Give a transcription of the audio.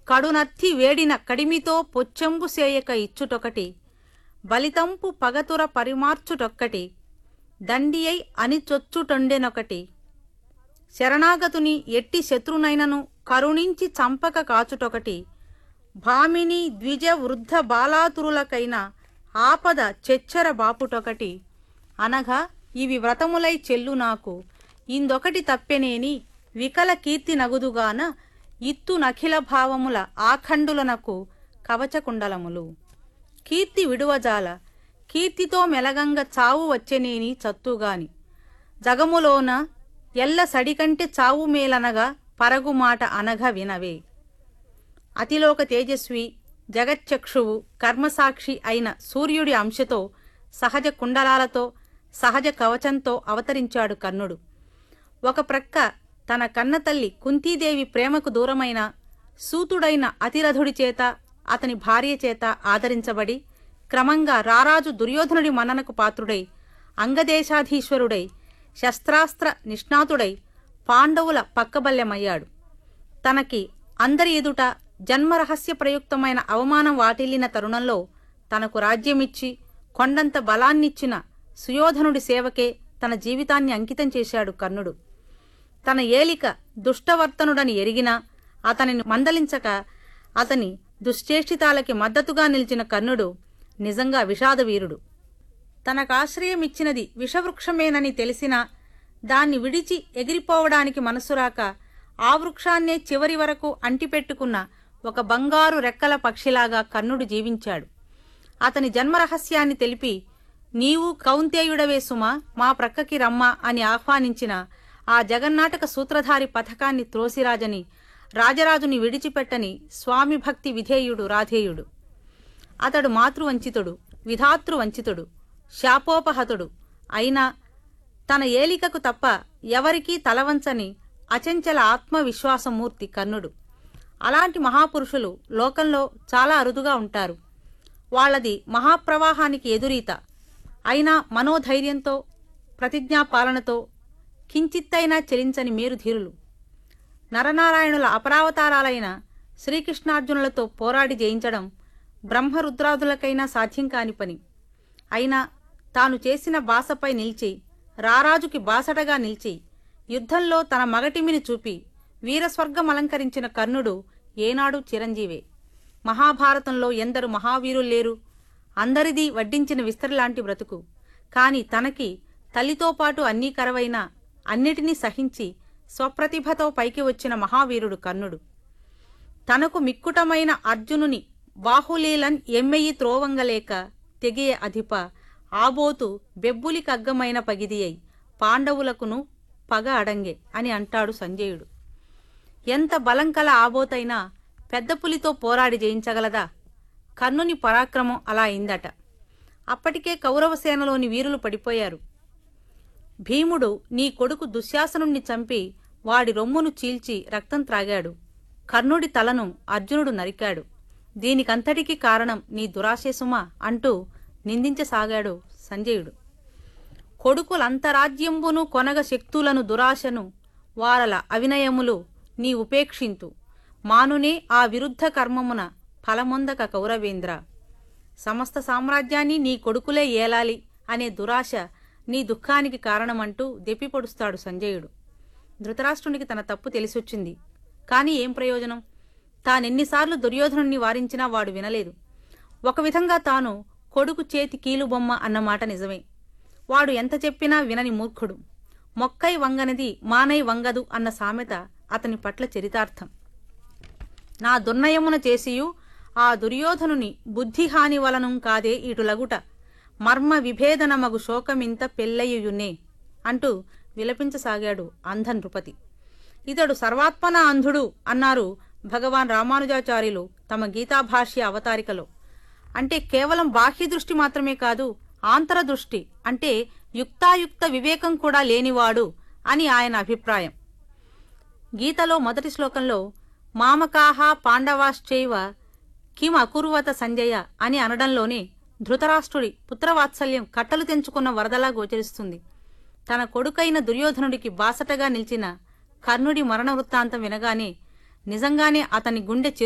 కడునత్తి వేడిన కడిమితో పొచ్చెంబు సేయక ఇచ్చుటొకటి బలితంపు పగతుర పరిమార్చుటొక్కటి దండియై అనిచొచ్చుటొండెనొకటి శరణాగతుని ఎట్టి శత్రునైనను కరుణించి చంపక కాచుటొకటి భామిని ద్విజ వృద్ధ బాలాతురులకైన ఆపద చెచ్చర బాపుటొకటి అనగా ఇవి వ్రతములై చెల్లు నాకు ఇందొకటి తప్పెనేని వికల కీర్తి నగుదుగాన ఇత్తు నఖిల భావముల ఆఖండులనకు కవచకుండలములు కీర్తి విడువజాల కీర్తితో మెలగంగ చావు వచ్చెనేని చత్తుగాని జగములోన ఎల్ల సడికంటే చావు మేలనగా పరగుమాట అనగ వినవే అతిలోక తేజస్వి జగచ్చక్షువు కర్మసాక్షి అయిన సూర్యుడి అంశతో సహజ కుండలాలతో సహజ కవచంతో అవతరించాడు కర్ణుడు ఒక ప్రక్క తన కన్నతల్లి కుంతీదేవి ప్రేమకు దూరమైన సూతుడైన అతిరథుడి చేత అతని భార్య చేత ఆదరించబడి క్రమంగా రారాజు దుర్యోధనుడి మన్ననకు పాత్రుడై అంగదేశాధీశ్వరుడై శస్త్రాస్త్ర నిష్ణాతుడై పాండవుల పక్కబల్లెమయ్యాడు తనకి అందరి ఎదుట జన్మరహస్య ప్రయుక్తమైన అవమానం వాటిల్లిన తరుణంలో తనకు రాజ్యమిచ్చి కొండంత బలాన్నిచ్చిన సుయోధనుడి సేవకే తన జీవితాన్ని అంకితం చేశాడు కర్ణుడు తన ఏలిక దుష్టవర్తనుడని ఎరిగినా అతనిని మందలించక అతని దుశ్చేష్టితాలకి మద్దతుగా నిలిచిన కర్ణుడు నిజంగా విషాదవీరుడు తనకాశ్రయమిచ్చినది విషవృక్షమేనని తెలిసినా దాన్ని విడిచి ఎగిరిపోవడానికి మనసురాక ఆ వృక్షాన్నే చివరి వరకు అంటిపెట్టుకున్న ఒక బంగారు రెక్కల పక్షిలాగా కర్ణుడు జీవించాడు అతని జన్మరహస్యాన్ని తెలిపి నీవు కౌంతేయుడవే సుమా మా ప్రక్కకి రమ్మా అని ఆహ్వానించిన ఆ జగన్నాటక సూత్రధారి పథకాన్ని త్రోసిరాజని రాజరాజుని విడిచిపెట్టని స్వామి భక్తి విధేయుడు రాధేయుడు అతడు మాతృవంచితుడు విధాతృవంచితుడు శాపోపహతుడు అయినా తన ఏలికకు తప్ప ఎవరికీ తలవంచని అచంచల ఆత్మవిశ్వాసమూర్తి కర్ణుడు అలాంటి మహాపురుషులు లోకంలో చాలా అరుదుగా ఉంటారు వాళ్ళది మహాప్రవాహానికి ఎదురీత అయినా మనోధైర్యంతో ప్రతిజ్ఞాపాలనతో కించిత్తైనా చెలించని మేరుధీరులు నరనారాయణుల అపరావతారాలైన శ్రీకృష్ణార్జునులతో పోరాడి జయించడం బ్రహ్మరుద్రాదులకైనా సాధ్యం కాని పని అయినా తాను చేసిన బాసపై నిలిచి రారాజుకి బాసటగా నిలిచి యుద్ధంలో తన మగటిమిని చూపి వీరస్వర్గం అలంకరించిన కర్ణుడు ఏనాడు చిరంజీవే మహాభారతంలో ఎందరు మహావీరులు లేరు అందరిది వడ్డించిన విస్తరిలాంటి బ్రతుకు కాని తనకి తల్లితో పాటు అన్నీ కరవైనా అన్నిటినీ సహించి స్వప్రతిభతో పైకి వచ్చిన మహావీరుడు కర్ణుడు తనకు మిక్కుటమైన అర్జునుని బాహులీలన్ ఎమ్మెయి త్రోవంగలేక తెగియ అధిప ఆబోతు బెబ్బులి కగ్గమైన పగిదియై పాండవులకును పగ అడంగే అని అంటాడు సంజయుడు ఎంత బలం కల ఆబోతైనా పెద్ద పులితో పోరాడి జయించగలదా కర్ణుని పరాక్రమం అలా అయిందట అప్పటికే కౌరవసేనలోని వీరులు పడిపోయారు భీముడు నీ కొడుకు దుశ్శాసనుణ్ణి చంపి వాడి రొమ్మును చీల్చి రక్తం త్రాగాడు కర్ణుడి తలను అర్జునుడు నరికాడు దీనికంతటికీ కారణం నీ దురాశేసుమా అంటూ నిందించసాగాడు సంజయుడు కొడుకులంతరాజ్యంబును కొనగ శక్తులను దురాశను వారల అవినయములు నీ ఉపేక్షింతు మానునే ఆ విరుద్ధ కర్మమున ఫలమొందక కౌరవేంద్ర సమస్త సామ్రాజ్యాన్ని నీ కొడుకులే ఏలాలి అనే దురాశ నీ దుఃఖానికి కారణమంటూ దెప్పిపొడుస్తాడు సంజయుడు ధృతరాష్ట్రునికి తన తప్పు తెలిసొచ్చింది కాని ఏం ప్రయోజనం తానెన్నిసార్లు దుర్యోధనుణ్ణి వారించినా వాడు వినలేదు ఒక విధంగా తాను కొడుకు చేతి కీలుబొమ్మ అన్నమాట నిజమే వాడు ఎంత చెప్పినా వినని మూర్ఖుడు మొక్కై వంగనిది మానై వంగదు అన్న సామెత అతని పట్ల చరితార్థం నా దుర్నయమున చేసియు ఆ దుర్యోధనుని బుద్ధిహాని వలనం కాదే ఇటులగుట మర్మ విభేదనమగు శోకమింత పెళ్ళయ్యునే అంటూ విలపించసాగాడు అంధ నృపతి ఇతడు సర్వాత్మన అంధుడు అన్నారు భగవాన్ రామానుజాచార్యులు తమ గీతాభాష్య అవతారికలో అంటే కేవలం బాహ్య దృష్టి మాత్రమే కాదు ఆంతర దృష్టి అంటే యుక్తాయుక్త వివేకం కూడా లేనివాడు అని ఆయన అభిప్రాయం గీతలో మొదటి శ్లోకంలో మామకాహ పాండవాశ్చైవ కిం అకుర్వత సంజయ అని అనడంలోనే ధృతరాష్ట్రుడి పుత్రవాత్సల్యం కట్టలు తెంచుకున్న వరదలా గోచరిస్తుంది తన కొడుకైన దుర్యోధనుడికి బాసటగా నిలిచిన కర్ణుడి మరణ వృత్తాంతం వినగానే నిజంగానే అతని గుండె